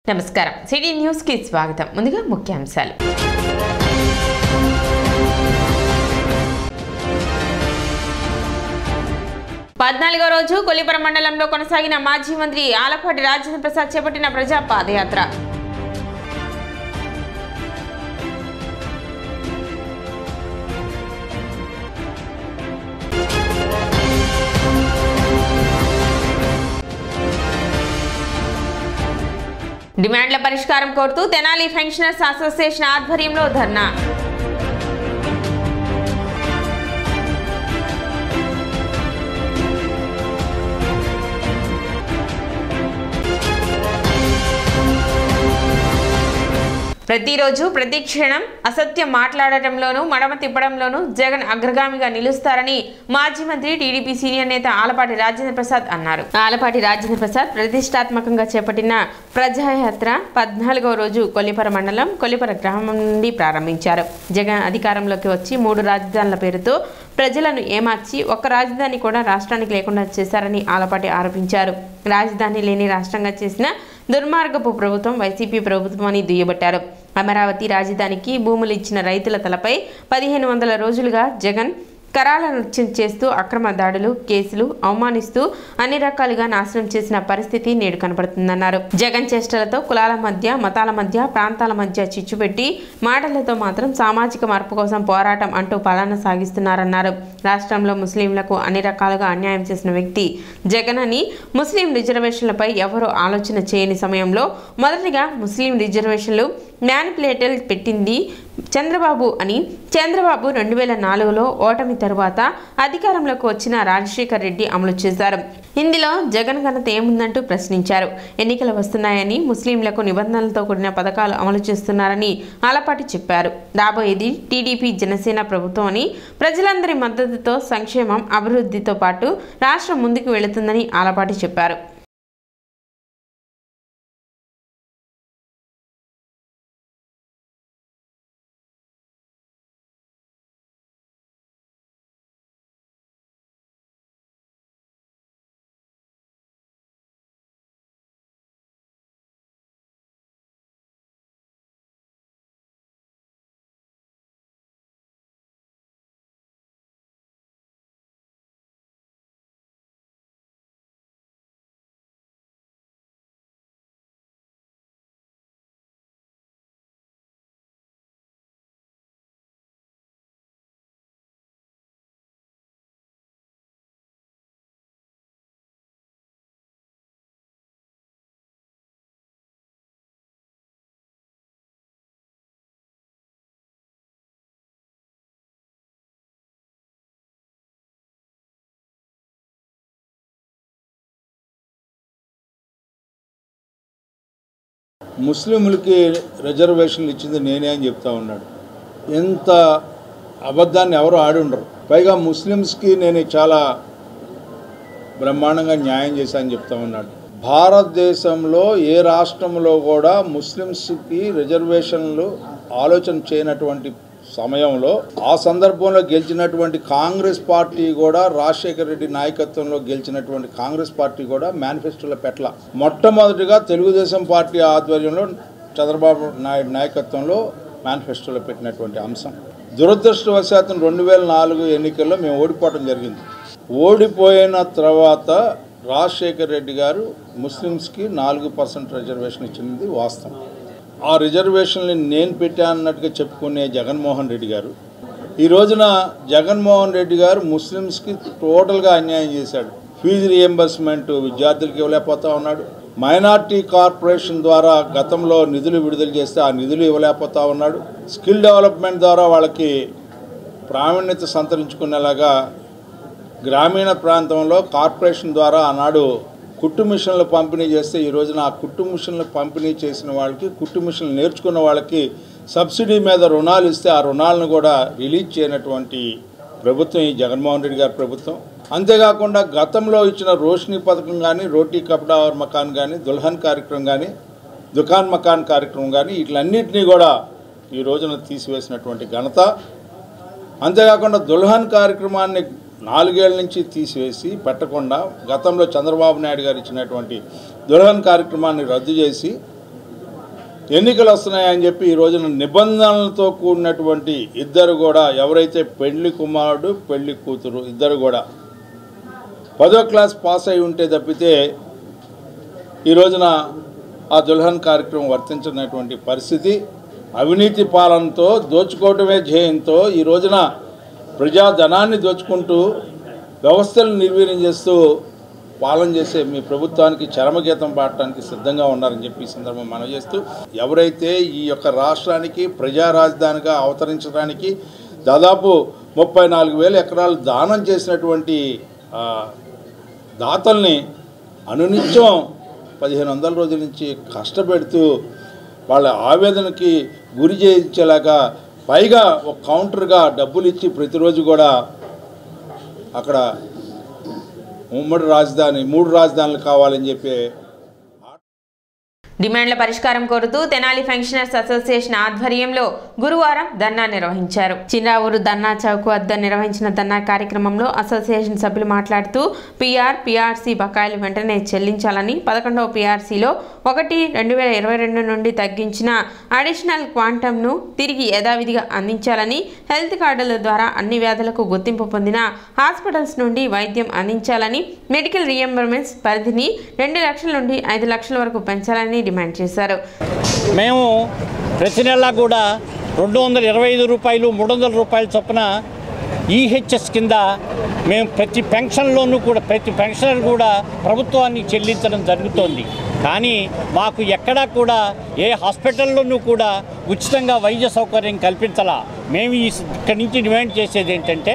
నమస్కారం city news కి స్వాగతం ముందుగా ముఖ్యాంశాలు పద్నాలుగో రోజు కొల్లిపర మండలంలో కొనసాగిన మాజీ మంత్రి ఆలపాటి రాజేంద్ర ప్రసాద్ చేపట్టిన ప్రజా పాదయాత్ర డిమాండ్ల పరిష్కారం కోరుతూ తెనాలి పెన్షనర్స్ అసోసియేషన్ ఆధ్వర్యంలో ధర్నా ప్రతిరోజు ప్రతి క్షణం అసత్యం మాట్లాడటంలోనూ మడమ తిప్పడంలోనూ జగన్ అగ్రగామిగా నిలుస్తారని మాజీ మంత్రి టీడీపీ సీనియర్ నేత ఆలపాటి రాజేంద్ర ప్రసాద్ అన్నారు ఆలపాటి రాజేంద్ర ప్రసాద్ ప్రతిష్టాత్మకంగా చేపట్టిన ప్రజాయాత్ర పద్నాలుగవ రోజు కొల్లిపర మండలం కొల్లిపర గ్రామం నుండి ప్రారంభించారు జగన్ అధికారంలోకి వచ్చి మూడు రాజధానుల పేరుతో ప్రజలను ఏమార్చి ఒక్క రాజధాని కూడా రాష్ట్రానికి లేకుండా చేశారని ఆలపాటి ఆరోపించారు రాజధాని లేని రాష్ట్రంగా చేసిన దుర్మార్గపు ప్రభుత్వం వైసీపీ ప్రభుత్వం అని దుయ్యబట్టారు అమరావతి రాజధానికి భూములు ఇచ్చిన రైతుల తలపై పదిహేను వందల రోజులుగా జగన్ కరాల నృత్యం చేస్తూ అక్రమ దాడులు కేసులు అవమానిస్తూ అన్ని రకాలుగా నాశనం చేసిన పరిస్థితి నేడు కనపడుతుందన్నారు జగన్ చేష్టలతో కులాల మధ్య మతాల మధ్య ప్రాంతాల మధ్య చిచ్చుపెట్టి మాటలతో మాత్రం సామాజిక మార్పు కోసం పోరాటం అంటూ పాలన సాగిస్తున్నారన్నారు రాష్ట్రంలో ముస్లింలకు అన్ని రకాలుగా అన్యాయం చేసిన వ్యక్తి జగన్ అని ముస్లిం రిజర్వేషన్లపై ఎవరూ ఆలోచన చేయని సమయంలో మొదటిగా ముస్లిం రిజర్వేషన్లు మ్యానిపులేటర్ పెట్టింది చంద్రబాబు అని చంద్రబాబు రెండు వేల నాలుగులో ఓటమి తరువాత అధికారంలోకి వచ్చిన రాజశేఖర్ రెడ్డి అమలు చేశారు ఇందులో జగన్ ఘనత ఏముందంటూ ప్రశ్నించారు ఎన్నికలు వస్తున్నాయని ముస్లింలకు నిబంధనలతో కూడిన పథకాలు అమలు చేస్తున్నారని ఆలపాటి చెప్పారు రాబోయేది టీడీపీ జనసేన ప్రభుత్వం అని ప్రజలందరి మద్దతుతో సంక్షేమం అభివృద్ధితో పాటు రాష్ట్రం ముందుకు వెళుతుందని ఆలపాటి చెప్పారు ముస్లింలకి రిజర్వేషన్లు ఇచ్చింది నేనే అని చెప్తా ఉన్నాడు ఎంత అబద్ధాన్ని ఎవరు ఆడి ఉండరు పైగా ముస్లిమ్స్కి నేను చాలా బ్రహ్మాండంగా న్యాయం చేశానని చెప్తా ఉన్నాడు భారతదేశంలో ఏ రాష్ట్రంలో కూడా ముస్లిమ్స్కి రిజర్వేషన్లు ఆలోచన చేయనటువంటి సమయంలో ఆ సందర్భంలో గెలిచినటువంటి కాంగ్రెస్ పార్టీ కూడా రాజశేఖర రెడ్డి నాయకత్వంలో గెలిచినటువంటి కాంగ్రెస్ పార్టీ కూడా మేనిఫెస్టోలో పెట్టల మొట్టమొదటిగా తెలుగుదేశం పార్టీ ఆధ్వర్యంలో చంద్రబాబు నాయుడు నాయకత్వంలో మేనిఫెస్టోలో పెట్టినటువంటి అంశం దురదృష్టవశాత్తు రెండు వేల నాలుగు ఎన్నికల్లో మేము ఓడిపోవడం జరిగింది ఓడిపోయిన తర్వాత రాజశేఖర్ రెడ్డి గారు ముస్లిమ్స్కి నాలుగు పర్సెంట్ రిజర్వేషన్ ఇచ్చినది వాస్తవం ఆ రిజర్వేషన్ని నేను పెట్టానన్నట్టుగా చెప్పుకునే జగన్మోహన్ రెడ్డి గారు ఈ రోజున జగన్మోహన్ రెడ్డి గారు ముస్లిమ్స్కి టోటల్గా అన్యాయం చేశాడు ఫీజు రియంబర్స్మెంట్ విద్యార్థులకు ఇవ్వలేకపోతా ఉన్నాడు మైనార్టీ కార్పొరేషన్ ద్వారా గతంలో నిధులు విడుదల చేస్తే ఆ నిధులు ఇవ్వలేకపోతా ఉన్నాడు స్కిల్ డెవలప్మెంట్ ద్వారా వాళ్ళకి ప్రావీణ్యత సంతరించుకునేలాగా గ్రామీణ ప్రాంతంలో కార్పొరేషన్ ద్వారా ఆనాడు కుట్టు మిషన్లు పంపిణీ చేస్తే ఈ రోజున ఆ కుట్టు మిషన్లు పంపిణీ చేసిన వాళ్ళకి కుట్టు మిషన్లు నేర్చుకున్న వాళ్ళకి సబ్సిడీ మీద రుణాలు ఇస్తే ఆ రుణాలను కూడా రిలీజ్ చేయనటువంటి ప్రభుత్వం ఈ జగన్మోహన్ రెడ్డి గారి ప్రభుత్వం అంతేకాకుండా గతంలో ఇచ్చిన రోషిని పథకం కానీ రోటీ కపడా ఔర్ మకాన్ కానీ దుల్హన్ కార్యక్రమం కానీ దుకాన్ మకాన్ కార్యక్రమం కానీ వీటిలన్నింటినీ కూడా ఈ రోజున తీసివేసినటువంటి ఘనత అంతేకాకుండా దుల్హన్ కార్యక్రమాన్ని నాలుగేళ్ల నుంచి తీసివేసి పెట్టకుండా గతంలో చంద్రబాబు నాయుడు గారు ఇచ్చినటువంటి దుల్హన్ కార్యక్రమాన్ని రద్దు చేసి ఎన్నికలు వస్తున్నాయని చెప్పి ఈ రోజున నిబంధనలతో కూడినటువంటి ఇద్దరు కూడా ఎవరైతే పెళ్లి కుమారుడు పెళ్లి కూతురు ఇద్దరు కూడా పదో క్లాస్ పాస్ అయి ఉంటే తప్పితే ఈ రోజున ఆ దుల్హన్ కార్యక్రమం వర్తించినటువంటి పరిస్థితి అవినీతి పాలనతో దోచుకోవటమే ధ్యేయంతో ఈ రోజున ప్రజాధనాన్ని దోచుకుంటూ వ్యవస్థలను నిర్వీర్యం చేస్తూ పాలన చేసే మీ ప్రభుత్వానికి చరమగీతం పాడటానికి సిద్ధంగా ఉన్నారని చెప్పి ఈ సందర్భం మనం చేస్తూ ఎవరైతే ఈ యొక్క రాష్ట్రానికి ప్రజా రాజధానిగా అవతరించడానికి దాదాపు ముప్పై నాలుగు వేల ఎకరాలు దానం చేసినటువంటి ఆ, దాతల్ని అనునిత్యం పదిహేను వందల రోజుల నుంచి కష్టపెడుతూ వాళ్ళ ఆవేదనకి గురి చేయించేలాగా పైగా ఒక కౌంటర్గా డబ్బులు ఇచ్చి ప్రతిరోజు కూడా అక్కడ ఉమ్మడి రాజధాని మూడు రాజధానులు కావాలని చెప్పి డిమాండ్ల పరిష్కారం కోరుతూ తెనాలి పెన్షనర్స్ అసోసియేషన్ ఆధ్వర్యంలో గురువారం ధర్నా నిర్వహించారు చిన్నావూరు ధర్నా చౌక్ వద్ద నిర్వహించిన ధర్నా కార్యక్రమంలో అసోసియేషన్ సభ్యులు మాట్లాడుతూ పీఆర్ పీఆర్సీ బకాయిలు వెంటనే చెల్లించాలని పదకొండవ పీఆర్సీలో ఒకటి రెండు వేల ఇరవై రెండు నుండి తగ్గించిన అడిషనల్ క్వాంటమ్ను తిరిగి యథావిధిగా అందించాలని హెల్త్ కార్డుల ద్వారా అన్ని వ్యాధులకు గుర్తింపు పొందిన హాస్పిటల్స్ నుండి వైద్యం అందించాలని మెడికల్ రియంబర్మెంట్స్ పరిధిని రెండు లక్షల నుండి ఐదు లక్షల వరకు పెంచాలని డిమాండ్ చేశారు మేము ప్రతి నెల కూడా రెండు వందల ఇరవై ఐదు రూపాయలు మూడు వందల రూపాయల చొప్పున ఈహెచ్ఎస్ కింద మేము ప్రతి పెన్షన్లోనూ కూడా ప్రతి పెన్షనర్ కూడా ప్రభుత్వాన్ని చెల్లించడం జరుగుతోంది కానీ మాకు ఎక్కడా కూడా ఏ హాస్పిటల్లోనూ కూడా ఉచితంగా వైద్య సౌకర్యం కల్పించాలా మేము ఈ ఇక్కడి నుంచి డిమాండ్ చేసేది ఏంటంటే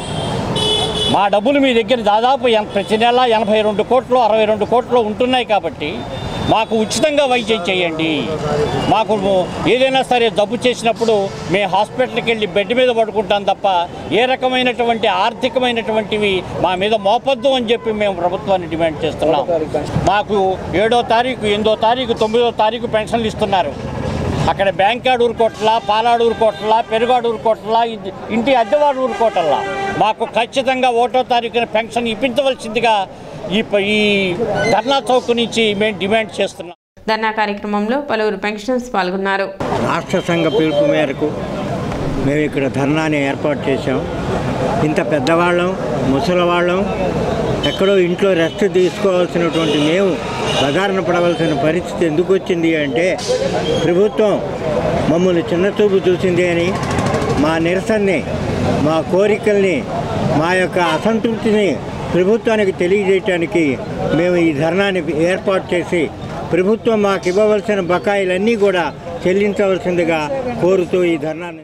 మా డబ్బులు మీ దగ్గర దాదాపు ఎన్- ప్రతి నెల ఎనభై రెండు కోట్లు అరవై రెండు కోట్లు ఉంటున్నాయి కాబట్టి మాకు ఉచితంగా వైద్యం చేయండి మాకు ఏదైనా సరే జబ్బు చేసినప్పుడు మేము హాస్పిటల్కి వెళ్ళి బెడ్ మీద పడుకుంటాం తప్ప ఏ రకమైనటువంటి ఆర్థికమైనటువంటివి మా మీద మోపొద్దు అని చెప్పి మేము ప్రభుత్వాన్ని డిమాండ్ చేస్తున్నాం మాకు ఏడో తారీఖు ఎనిమిదో తారీఖు తొమ్మిదో తారీఖు పెన్షన్లు ఇస్తున్నారు అక్కడ బ్యాంకాడు ఊరుకోట్లా పాలాడు ఊరుకోట్లా పెరుగాడు ఊరుకోట్లా ఇది- ఇంటి అద్దెవాడు ఊరుకోటల్లా మాకు ఖచ్చితంగా ఒకటో తారీఖున పెన్షన్ ఇప్పించవలసిందిగా ఈ ప- ఈ ధర్నా చౌక్ నుంచి మేము డిమాండ్ చేస్తున్నాం ధర్నా కార్యక్రమంలో పలువురు పెన్షనర్స్ పాల్గొన్నారు రాష్ట్ర సంఘ పిలుపు మేరకు మేము ఇక్కడ ధర్నాని ఏర్పాటు చేశాం ఇంత పెద్దవాళ్ళం ముసలివాళ్ళం ఎక్కడో ఇంట్లో రెస్ట్ తీసుకోవాల్సినటువంటి మేము బజారున పడవలసిన పరిస్థితి ఎందుకు వచ్చింది అంటే ప్రభుత్వం మమ్మల్ని చిన్న చూపు చూసింది అని మా నిరసనని మా కోరికల్ని మా యొక్క అసంతృప్తిని ప్రభుత్వానికి తెలియజేయటానికి మేము ఈ ధర్నాన్ని ఏర్పాటు చేసి ప్రభుత్వం మాకు ఇవ్వవలసిన బకాయిలన్నీ కూడా చెల్లించవలసిందిగా కోరుతూ ఈ ధర్నాన్ని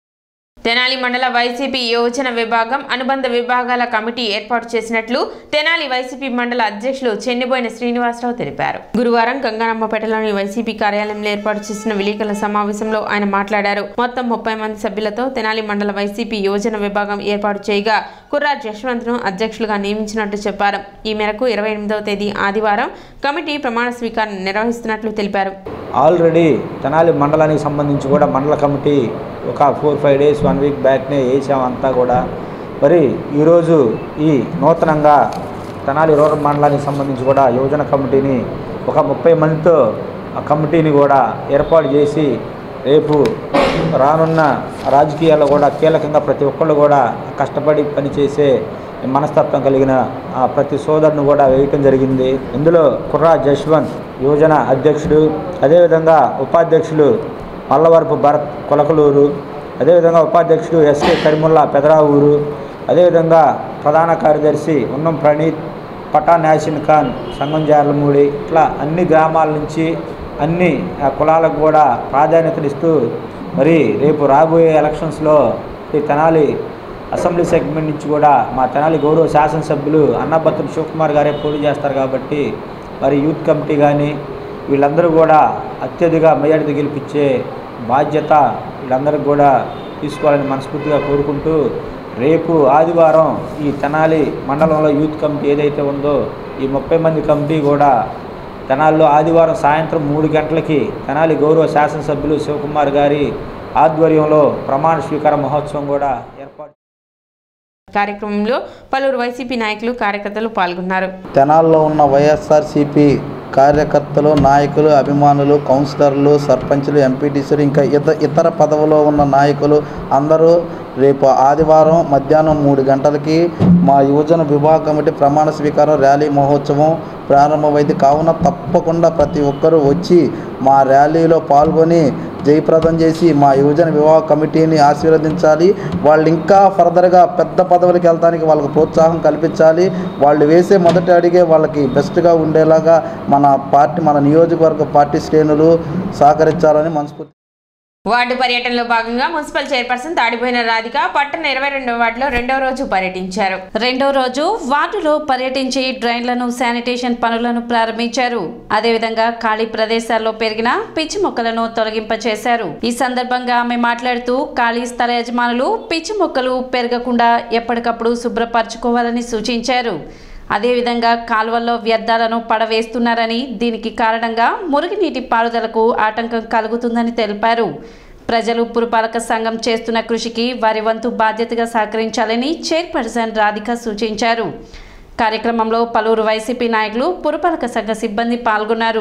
తెనాలి మండల వైసీపీ యోజన విభాగం అనుబంధ విభాగాల కమిటీ ఏర్పాటు చేసినట్లు తెనాలి వైసీపీ మండల అధ్యక్షులు చెన్నిబోయిన శ్రీనివాసరావు తెలిపారు గురువారం గంగారమ్మపేటలోని వైసీపీ కార్యాలయంలో ఏర్పాటు చేసిన విలేకరుల సమావేశంలో ఆయన మాట్లాడారు మొత్తం ముప్పై మంది సభ్యులతో తెనాలి మండల వైసీపీ యోజన విభాగం ఏర్పాటు చేయగా కుర్రాజ్ యశ్వంత్ను అధ్యక్షులుగా నియమించినట్టు చెప్పారు ఈ మేరకు ఇరవై ఎనిమిదవ తేదీ ఆదివారం కమిటీ ప్రమాణ స్వీకారం నిర్వహిస్తున్నట్లు తెలిపారు ఆల్రెడీ తెనాలి మండలానికి సంబంధించి కూడా మండల కమిటీ ఒక four five days one week బ్యాక్నే వేసాం అంతా కూడా మరి ఈరోజు ఈ నూతనంగా తెనాలి రూరల్ మండలానికి సంబంధించి కూడా యువజన కమిటీని ఒక ముప్పై మందితో ఆ కమిటీని కూడా ఏర్పాటు చేసి రేపు రానున్న రాజకీయాల్లో కూడా కీలకంగా ప్రతి ఒక్కళ్ళు కూడా కష్టపడి పనిచేసే మనస్తత్వం కలిగిన ఆ ప్రతి సోదరుని కూడా వేయటం జరిగింది ఇందులో కుర్రా జశ్వంత్ యువజన అధ్యక్షుడు అదేవిధంగా ఉపాధ్యక్షులు మల్లవరపు భరత్ కొలకలూరు అదేవిధంగా ఉపాధ్యక్షుడు ఎస్కే కరిముల్లా పెదరావూరు అదేవిధంగా ప్రధాన కార్యదర్శి ఉన్నం ప్రణీత్ పటాన్ యాసిన్ ఖాన్ సంగం జార్లమూడి ఇట్లా అన్ని గ్రామాల నుంచి అన్ని ఆ, కులాలకు కూడా ప్రాధాన్యతనిస్తూ మరి రేపు రాబోయే ఎలక్షన్స్లో ఈ తెనాలి అసెంబ్లీ సెగ్మెంట్ నుంచి కూడా మా తెనాలి గౌరవ శాసనసభ్యులు అన్నపత్రం శివకుమార్ గారే పోటీ చేస్తారు కాబట్టి మరి యూత్ కమిటీ కానీ వీళ్ళందరూ కూడా అత్యధిక మెజార్టీ గెలిపించే బాధ్యత వీళ్ళందరికీ కూడా తీసుకోవాలని మనస్ఫూర్తిగా కోరుకుంటూ రేపు ఆదివారం ఈ తెనాలి మండలంలో యూత్ కమిటీ ఏదైతే ఉందో ఈ ముప్పై మంది కమిటీ కూడా తెనాలిలో ఆదివారం సాయంత్రం మూడు గంటలకి తెనాలి గౌరవ శాసనసభ్యులు శివకుమార్ గారి ఆధ్వర్యంలో ప్రమాణ స్వీకార మహోత్సవం కూడా ఏర్పాటు కార్యక్రమంలో పలువురు వైసీపీ నాయకులు కార్యకర్తలు పాల్గొన్నారు తెనాల్లో ఉన్న వైఎస్ఆర్సిపి కార్యకర్తలు నాయకులు అభిమానులు కౌన్సిలర్లు సర్పంచులు ఎంపీటీసీలు ఇంకా ఇతర ఇతర పదవిలో ఉన్న నాయకులు అందరూ రేపు ఆదివారం మధ్యాహ్నం మూడు గంటలకి మా యువజన విభాగ కమిటీ ప్రమాణ స్వీకారం ర్యాలీ మహోత్సవం ప్రారంభమైంది కావున తప్పకుండా ప్రతి ఒక్కరూ వచ్చి మా ర్యాలీలో పాల్గొని జయప్రదం చేసి మా యువజన వివాహ కమిటీని ఆశీర్వదించాలి వాళ్ళు ఇంకా ఫర్దర్గా పెద్ద పదవులకు వెళ్తానికి వాళ్ళకి ప్రోత్సాహం కల్పించాలి వాళ్ళు వేసే మొదటి అడిగే వాళ్ళకి బెస్ట్గా ఉండేలాగా మన పార్టీ మన నియోజకవర్గ పార్టీ శ్రేణులు సహకరించాలని మనస్ఫూర్తి వార్డు పర్యటనలో భాగంగా మున్సిపల్ చైర్పర్సన్ తాడిపోయిన రాధిక పట్టణ ఇరవై రెండవ వార్డులో రెండవ రోజు పర్యటించారు రెండో రోజు వార్డులో పర్యటించి డ్రైన్లను శానిటేషన్ పనులను ప్రారంభించారు అదేవిధంగా ఖాళీ ప్రదేశాల్లో పెరిగిన పిచ్చి మొక్కలను తొలగింపచేశారు ఈ సందర్భంగా ఆమె మాట్లాడుతూ ఖాళీ స్థల యజమానులు పిచ్చి మొక్కలు పెరగకుండా ఎప్పటికప్పుడు శుభ్రపరచుకోవాలని సూచించారు అదేవిధంగా కాలువల్లో వ్యర్థాలను పడవేస్తున్నారని దీనికి కారణంగా మురుగునీటి పారుదలకు ఆటంకం కలుగుతుందని తెలిపారు ప్రజలు పురపాలక సంఘం చేస్తున్న కృషికి వారి వంతు బాధ్యతగా సహకరించాలని చైర్పర్సన్ రాధిక సూచించారు కార్యక్రమంలో పలువురు వైసీపీ నాయకులు పురపాలక సంఘ సిబ్బంది పాల్గొన్నారు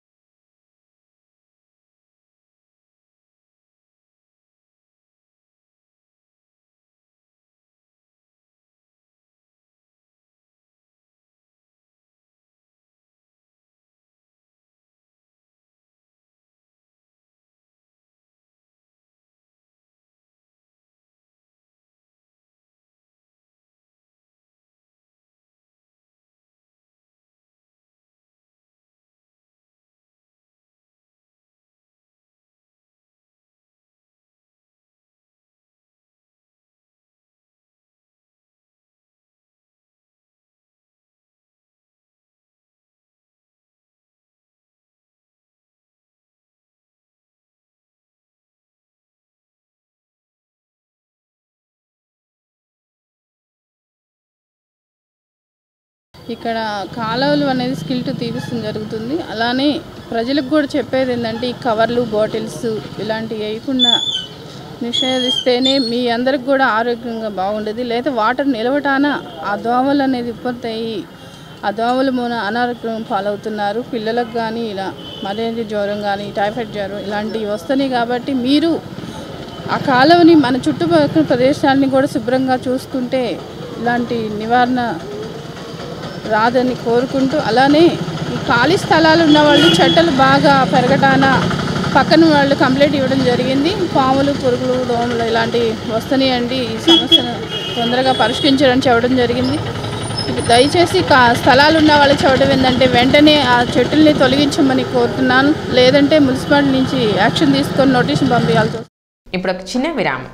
ఇక్కడ కాలువలు అనేది స్కిల్ట్ తీపిస్తుంది జరుగుతుంది అలానే ప్రజలకు కూడా చెప్పేది ఏంటంటే ఈ కవర్లు బాటిల్స్ ఇలాంటివి వేయకుండా నిషేధిస్తేనే మీ అందరికి కూడా ఆరోగ్యంగా బాగుండేది లేదా వాటర్ నిలవటాన ఆ దోమలు అనేది ఉత్పత్తి అయ్యి ఆ దోమల మూల అనారోగ్యం పాలవుతున్నారు పిల్లలకు కానీ ఇలా మలేరియా జ్వరం కానీ టైఫాయిడ్ జ్వరం ఇలాంటివి వస్తున్నాయి కాబట్టి మీరు ఆ కాలువని మన చుట్టుపక్కల ప్రదేశాలని కూడా శుభ్రంగా చూసుకుంటే ఇలాంటి నివారణ రాదని కోరుకుంటూ అలానే ఈ ఖాళీ స్థలాలు ఉన్న వాళ్ళు చెట్టలు బాగా పెరగటాన పక్కన వాళ్ళు కంప్లైంట్ ఇవ్వడం జరిగింది పాములు పురుగులు దోమలు ఇలాంటివి వస్తున్నాయండి ఈ సమస్యను తొందరగా పరిష్కరించడం చెప్పడం జరిగింది ఇక దయచేసి కా స్థలాలు ఉన్న వాళ్ళు చెప్పడం ఏంటంటే వెంటనే ఆ చెట్టుల్ని తొలగించమని కోరుతున్నాను లేదంటే మున్సిపాలిటీ నుంచి యాక్షన్ తీసుకొని నోటీసులు పంపించాల్సి వస్తుంది ఇప్పుడు ఒక చిన్న విరామం